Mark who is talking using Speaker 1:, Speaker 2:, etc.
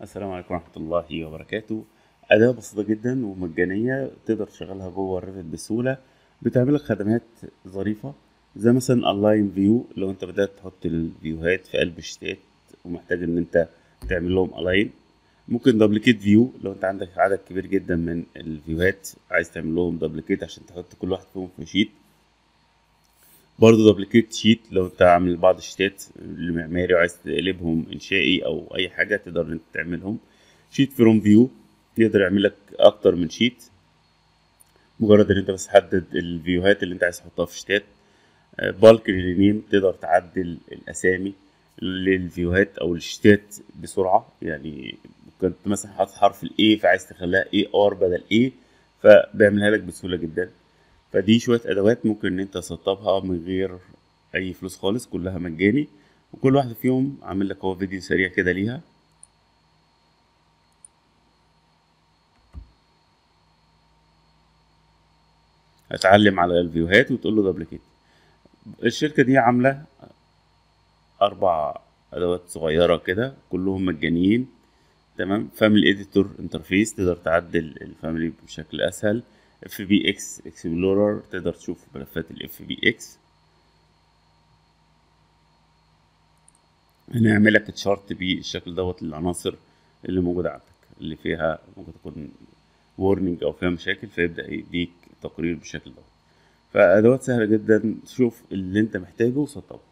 Speaker 1: السلام عليكم ورحمة الله وبركاته أداة بسيطة جدا ومجانية تقدر تشغلها جوه الريفت بسهولة بتعمل لك خدمات ظريفة زي مثلا الاين فيو لو انت بدأت تحط الفيوهات في قلب الشتات ومحتاج ان انت تعمل لهم الاين ممكن دبليكيت فيو لو انت عندك عدد كبير جدا من الفيوهات عايز تعمل لهم دبليكيت عشان تحط كل واحد فيهم في شيت برضه دبليكيت شيت لو انت عامل بعض الشتات المعماري وعايز تقلبهم انشائي او اي حاجه تقدر ان انت تعملهم شيت فروم فيو يقدر يعمل لك اكتر من شيت مجرد ان انت بس تحدد الفيوهات اللي انت عايز تحطها في شتات بالك رينيم تقدر تعدل الاسامي للفيوهات او الشتات بسرعه يعني كنت مثلا حاطط حرف الاي فعايز تخليها اي ار بدل اي فبيعملها لك بسهوله جدا فدي شويه ادوات ممكن ان انت تسطبها من غير اي فلوس خالص كلها مجاني وكل واحده فيهم عامل لك هو فيديو سريع كده ليها هتعلم على الفيوهات وتقول له دبليكيت الشركة دي عاملة أربع أدوات صغيرة كده كلهم مجانيين تمام فاميلي اديتور انترفيس تقدر تعدل الفاميلي بشكل أسهل اف بي اكس اكسبلورر تقدر تشوف ملفات الاف بي اكس هنعمل لك تشارت بالشكل دوت للعناصر اللي موجودة عندك اللي فيها ممكن تكون وورنينج أو فيها مشاكل فيبدأ يديك تقرير بالشكل دوت فأدوات سهلة جدا تشوف اللي انت محتاجه وسطبه